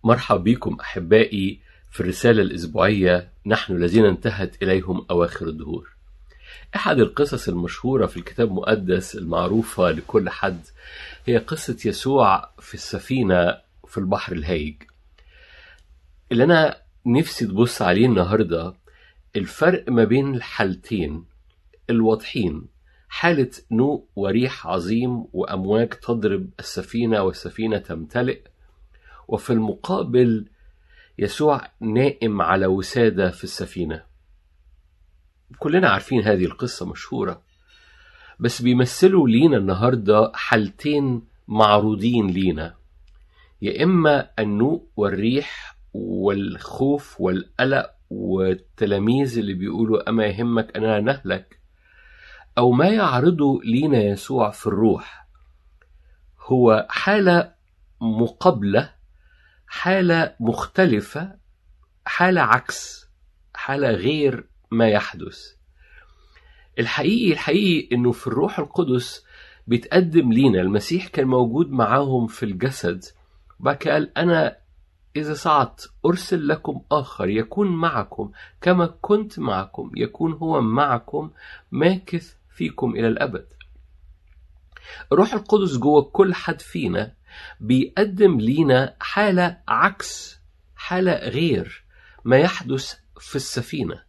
مرحب بكم أحبائي في الرسالة الأسبوعية نحن الذين انتهت إليهم أواخر الدهور أحد القصص المشهورة في الكتاب المقدس المعروفة لكل حد هي قصة يسوع في السفينة في البحر الهايج اللي أنا نفسي تبص عليه النهاردة الفرق ما بين الحالتين الواضحين حالة نوء وريح عظيم وأمواج تضرب السفينة والسفينة تمتلئ وفي المقابل يسوع نائم على وسادة في السفينة كلنا عارفين هذه القصة مشهورة بس بيمثلوا لينا النهاردة حالتين معروضين لينا يا إما النوء والريح والخوف والقلق والتلاميذ اللي بيقولوا أما يهمك أننا نهلك أو ما يعرضه لينا يسوع في الروح هو حالة مقابلة حالة مختلفة حالة عكس حالة غير ما يحدث الحقيقي الحقيقي انه في الروح القدس بيتقدم لينا المسيح كان موجود معاهم في الجسد وبعد قال انا اذا صعدت ارسل لكم اخر يكون معكم كما كنت معكم يكون هو معكم ماكث فيكم الى الابد الروح القدس جوه كل حد فينا بيقدم لينا حالة عكس حالة غير ما يحدث في السفينة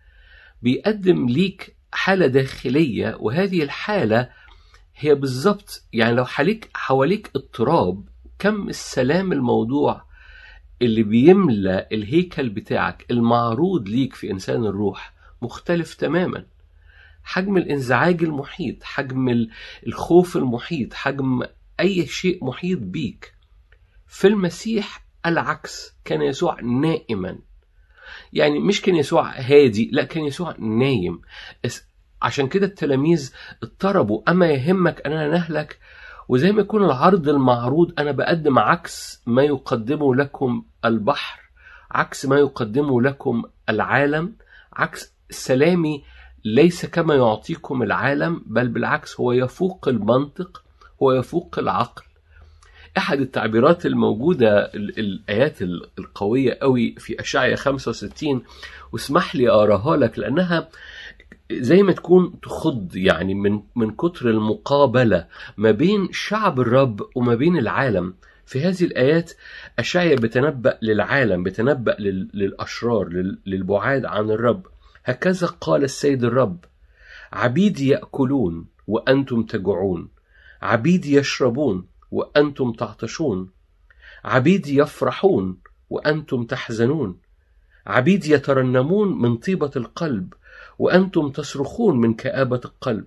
بيقدم ليك حالة داخلية وهذه الحالة هي بالظبط يعني لو حواليك حواليك اضطراب كم السلام الموضوع اللي بيملى الهيكل بتاعك المعروض ليك في إنسان الروح مختلف تماما حجم الانزعاج المحيط حجم الخوف المحيط حجم أي شيء محيط بيك في المسيح العكس كان يسوع نائما يعني مش كان يسوع هادي لا كان يسوع نايم عشان كده التلاميذ اضطربوا أما يهمك أننا نهلك وزي ما يكون العرض المعروض أنا بقدم عكس ما يقدمه لكم البحر عكس ما يقدمه لكم العالم عكس سلامي ليس كما يعطيكم العالم بل بالعكس هو يفوق المنطق هو يفوق العقل احد التعبيرات الموجوده الايات القويه قوي في اشعيا 65 واسمح لي اقراها لك لانها زي ما تكون تخض يعني من من كتر المقابله ما بين شعب الرب وما بين العالم في هذه الايات اشعيا بتنبأ للعالم بتنبأ للاشرار للبعاد عن الرب هكذا قال السيد الرب عبيدي ياكلون وانتم تجوعون عبيدي يشربون وانتم تعطشون عبيدي يفرحون وانتم تحزنون عبيدي يترنمون من طيبه القلب وانتم تصرخون من كابه القلب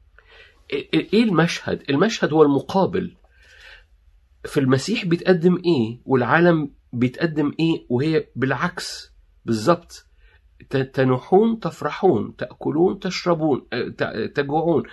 ايه المشهد المشهد هو المقابل في المسيح بيتقدم ايه والعالم بيتقدم ايه وهي بالعكس بالظبط تنوحون تفرحون تأكلون تشربون تجوعون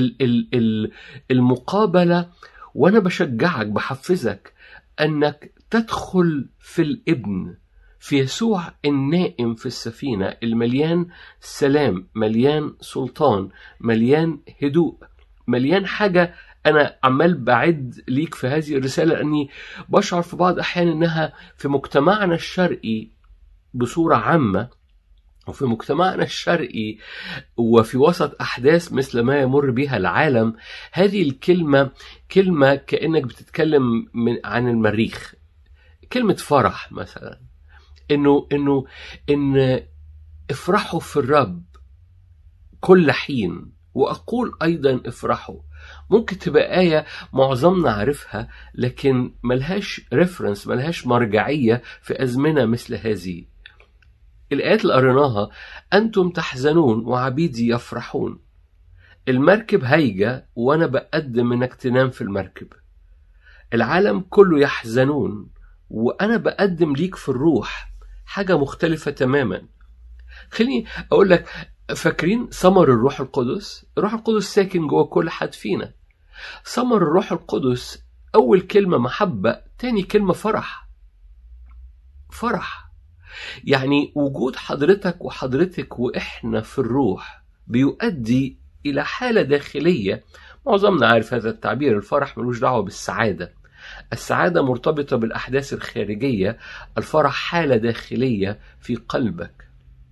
المقابلة وأنا بشجعك بحفزك أنك تدخل في الابن في يسوع النائم في السفينة المليان سلام مليان سلطان مليان هدوء مليان حاجة أنا عمال بعد ليك في هذه الرسالة لأني بشعر في بعض أحيان أنها في مجتمعنا الشرقي بصورة عامة وفي مجتمعنا الشرقي وفي وسط أحداث مثل ما يمر بها العالم هذه الكلمة كلمة كأنك بتتكلم من عن المريخ كلمة فرح مثلا إنه إنه إن افرحوا في الرب كل حين وأقول أيضا افرحوا ممكن تبقى آية معظمنا عارفها لكن ملهاش ريفرنس ملهاش مرجعية في أزمنة مثل هذه الآيات اللي قريناها أنتم تحزنون وعبيدي يفرحون المركب هايجة وأنا بقدم إنك تنام في المركب العالم كله يحزنون وأنا بقدم ليك في الروح حاجة مختلفة تماما خليني أقول لك فاكرين ثمر الروح القدس الروح القدس ساكن جوه كل حد فينا ثمر الروح القدس أول كلمة محبة تاني كلمة فرح فرح يعني وجود حضرتك وحضرتك واحنا في الروح بيؤدي الى حاله داخليه معظمنا عارف هذا التعبير الفرح ملوش دعوه بالسعاده السعادة مرتبطة بالأحداث الخارجية الفرح حالة داخلية في قلبك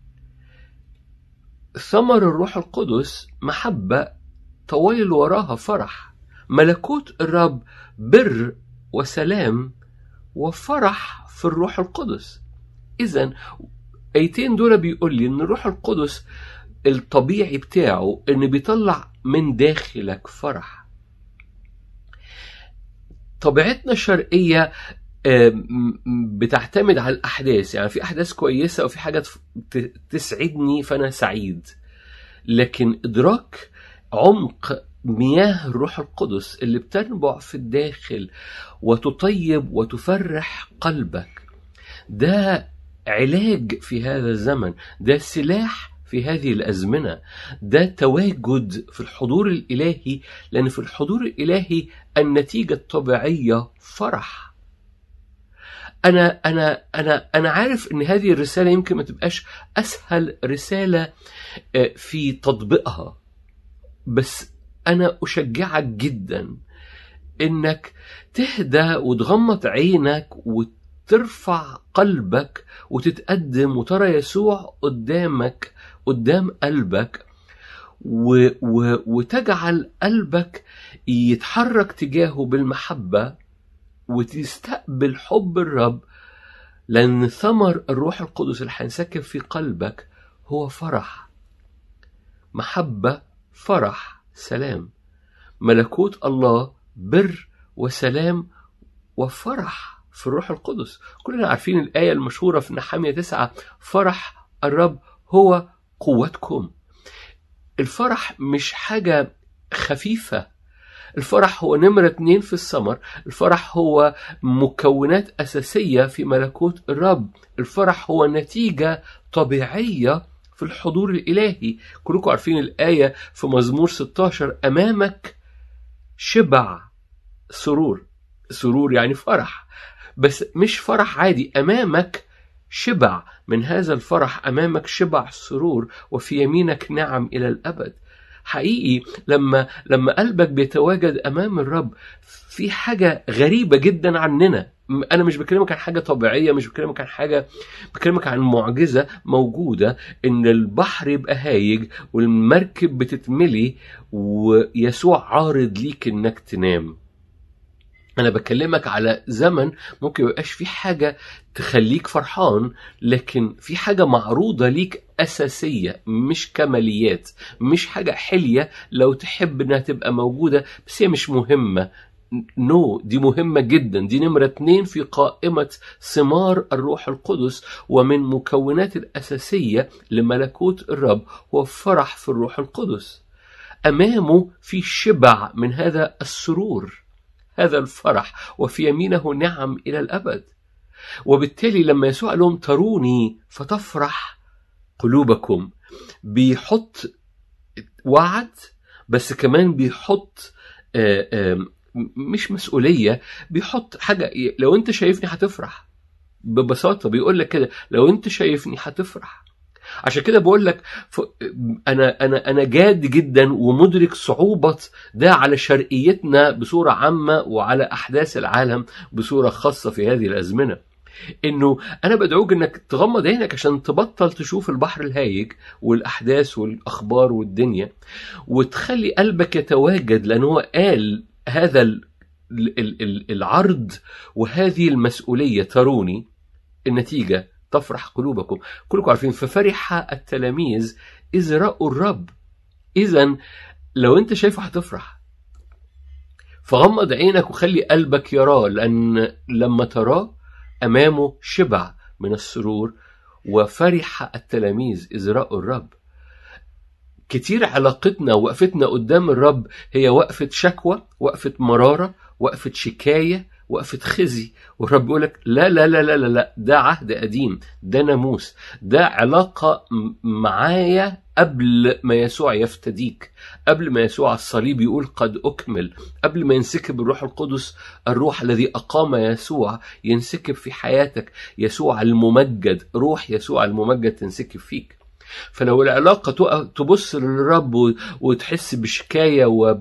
ثمر الروح القدس محبة طويل وراها فرح ملكوت الرب بر وسلام وفرح في الروح القدس إذا ايتين دول بيقول لي ان الروح القدس الطبيعي بتاعه ان بيطلع من داخلك فرح طبيعتنا الشرقية بتعتمد على الأحداث يعني في أحداث كويسة وفي حاجات تسعدني فأنا سعيد لكن إدراك عمق مياه الروح القدس اللي بتنبع في الداخل وتطيب وتفرح قلبك ده علاج في هذا الزمن ده سلاح في هذه الازمنه ده تواجد في الحضور الالهي لان في الحضور الالهي النتيجه الطبيعيه فرح انا انا انا انا عارف ان هذه الرساله يمكن ما تبقاش اسهل رساله في تطبيقها بس انا اشجعك جدا انك تهدى وتغمض عينك وترفع قلبك وتتقدم وترى يسوع قدامك قدام قلبك و و وتجعل قلبك يتحرك تجاهه بالمحبة وتستقبل حب الرب لأن ثمر الروح القدس اللي هينسكب في قلبك هو فرح محبة فرح سلام ملكوت الله بر وسلام وفرح في الروح القدس كلنا عارفين الآية المشهورة في نحامية تسعة فرح الرب هو قوتكم الفرح مش حاجة خفيفة الفرح هو نمرة اتنين في السمر الفرح هو مكونات أساسية في ملكوت الرب الفرح هو نتيجة طبيعية في الحضور الإلهي كلكم عارفين الآية في مزمور 16 أمامك شبع سرور سرور يعني فرح بس مش فرح عادي أمامك شبع من هذا الفرح امامك شبع سرور وفي يمينك نعم الى الابد حقيقي لما لما قلبك بيتواجد امام الرب في حاجه غريبه جدا عننا انا مش بكلمك عن حاجه طبيعيه مش بكلمك عن حاجه بكلمك عن معجزه موجوده ان البحر يبقى هايج والمركب بتتملي ويسوع عارض ليك انك تنام انا بكلمك على زمن ممكن يبقاش في حاجة تخليك فرحان لكن في حاجة معروضة ليك أساسية مش كماليات مش حاجة حلية لو تحب انها تبقى موجودة بس هي مش مهمة نو no, دي مهمة جدا دي نمرة اتنين في قائمة ثمار الروح القدس ومن مكونات الأساسية لملكوت الرب هو فرح في الروح القدس أمامه في شبع من هذا السرور هذا الفرح وفي يمينه نعم إلى الأبد وبالتالي لما يسوع لهم تروني فتفرح قلوبكم بيحط وعد بس كمان بيحط آآ آآ مش مسؤولية بيحط حاجة لو انت شايفني هتفرح ببساطة بيقول لك كده لو انت شايفني هتفرح عشان كده بقول لك انا انا انا جاد جدا ومدرك صعوبه ده على شرقيتنا بصوره عامه وعلى احداث العالم بصوره خاصه في هذه الازمنه انه انا بدعوك انك تغمض عينك عشان تبطل تشوف البحر الهايج والاحداث والاخبار والدنيا وتخلي قلبك يتواجد لان هو قال هذا العرض وهذه المسؤوليه تروني النتيجه تفرح قلوبكم كلكم عارفين ففرح التلاميذ إذ رأوا الرب إذا لو أنت شايفه هتفرح فغمض عينك وخلي قلبك يراه لأن لما تراه أمامه شبع من السرور وفرح التلاميذ إذ رأوا الرب كتير علاقتنا وقفتنا قدام الرب هي وقفة شكوى وقفة مرارة وقفة شكاية وقفة خزي والرب بيقول لك لا لا لا لا لا لا ده عهد قديم ده ناموس ده علاقة معايا قبل ما يسوع يفتديك قبل ما يسوع الصليب يقول قد أكمل قبل ما ينسكب الروح القدس الروح الذي أقام يسوع ينسكب في حياتك يسوع الممجد روح يسوع الممجد تنسكب فيك فلو العلاقة تقف- تبص للرب و- وتحس بشكاية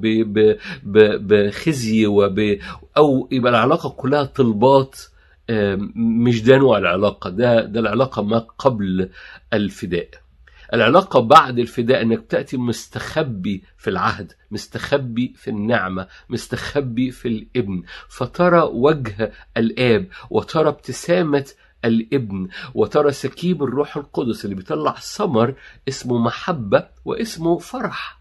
وبخزي وب أو يبقى العلاقة كلها طلبات آم، مش ده نوع العلاقة ده ده العلاقة ما قبل الفداء العلاقة بعد الفداء انك تأتي مستخبي في العهد مستخبي في النعمة مستخبي في الابن فترى وجه الآب وترى ابتسامة الابن وترى سكيب الروح القدس اللي بيطلع ثمر اسمه محبة واسمه فرح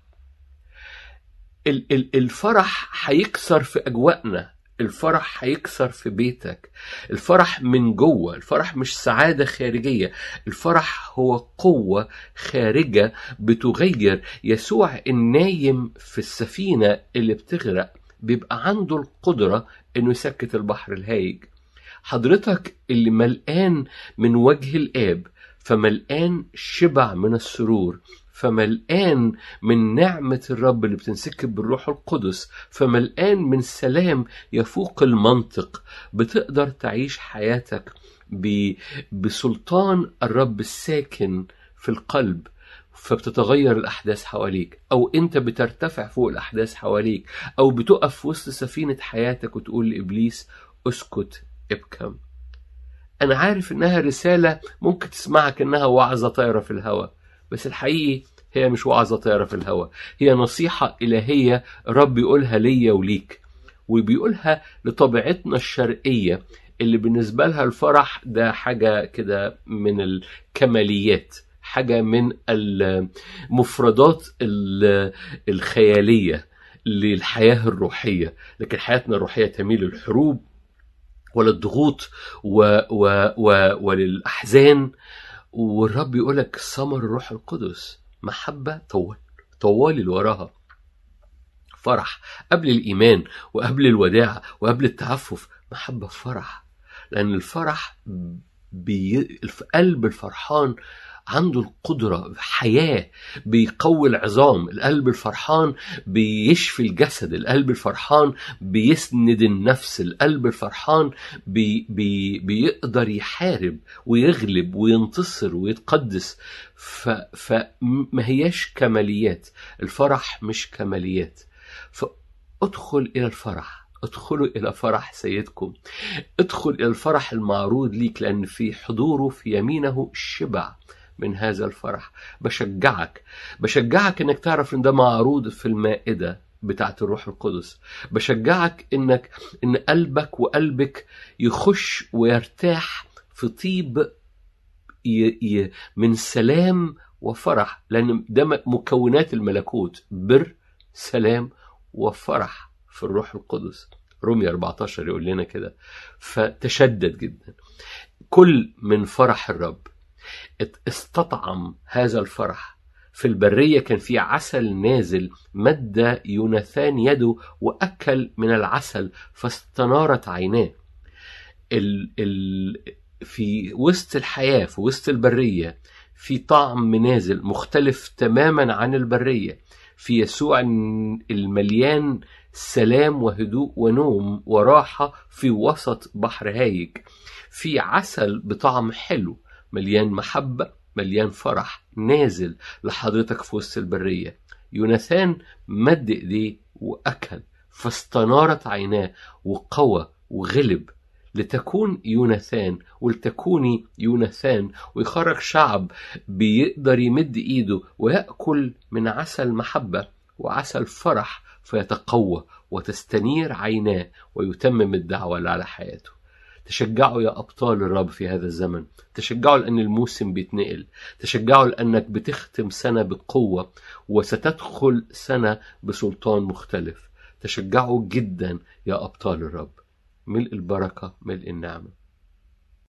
ال- ال- الفرح هيكسر في أجواءنا الفرح هيكسر في بيتك الفرح من جوه الفرح مش سعادة خارجية الفرح هو قوة خارجة بتغير يسوع النايم في السفينة اللي بتغرق بيبقى عنده القدرة انه يسكت البحر الهايج حضرتك اللي ملقان من وجه الآب فملقان شبع من السرور فملقان من نعمة الرب اللي بتنسكب بالروح القدس فملقان من سلام يفوق المنطق بتقدر تعيش حياتك ب- بسلطان الرب الساكن في القلب فبتتغير الأحداث حواليك أو أنت بترتفع فوق الأحداث حواليك أو بتقف في وسط سفينة حياتك وتقول لإبليس اسكت ابكم أنا عارف إنها رسالة ممكن تسمعها كأنها وعظة طايرة في الهواء بس الحقيقي هي مش وعظة طايرة في الهواء هي نصيحة إلهية رب يقولها ليا وليك وبيقولها لطبيعتنا الشرقية اللي بالنسبة لها الفرح ده حاجة كده من الكماليات حاجة من المفردات ال- الخيالية للحياة الروحية لكن حياتنا الروحية تميل للحروب وللضغوط و و و وللأحزان والرب يقولك ثمر الروح القدس محبة طول طوالي اللي وراها فرح قبل الإيمان وقبل الوداع وقبل التعفف محبة فرح لأن الفرح بي... في قلب الفرحان عنده القدرة حياة بيقوي العظام القلب الفرحان بيشفي الجسد القلب الفرحان بيسند النفس القلب الفرحان بي بي بيقدر يحارب ويغلب وينتصر ويتقدس ف فما هياش كماليات الفرح مش كماليات فادخل إلى الفرح ادخلوا إلى فرح سيدكم ادخل إلى الفرح المعروض ليك لأن في حضوره في يمينه شبع من هذا الفرح بشجعك بشجعك انك تعرف ان ده معروض في المائدة بتاعت الروح القدس بشجعك انك ان قلبك وقلبك يخش ويرتاح في طيب ي... ي... من سلام وفرح لان ده مكونات الملكوت بر سلام وفرح في الروح القدس رومية 14 يقول لنا كده فتشدد جدا كل من فرح الرب استطعم هذا الفرح في البرية كان في عسل نازل مد يوناثان يده وأكل من العسل فاستنارت عيناه ال ال في وسط الحياة في وسط البرية في طعم نازل مختلف تماما عن البرية في يسوع المليان سلام وهدوء ونوم وراحة في وسط بحر هايج في عسل بطعم حلو مليان محبة مليان فرح نازل لحضرتك في وسط البرية يوناثان مد ايديه وأكل فاستنارت عيناه وقوى وغلب لتكون يوناثان ولتكوني يوناثان ويخرج شعب بيقدر يمد ايده ويأكل من عسل محبة وعسل فرح فيتقوى وتستنير عيناه ويتمم الدعوة اللي على حياته تشجعوا يا أبطال الرب في هذا الزمن تشجعوا لأن الموسم بيتنقل تشجعوا لأنك بتختم سنة بقوة وستدخل سنة بسلطان مختلف تشجعوا جدا يا أبطال الرب ملء البركة ملء النعمة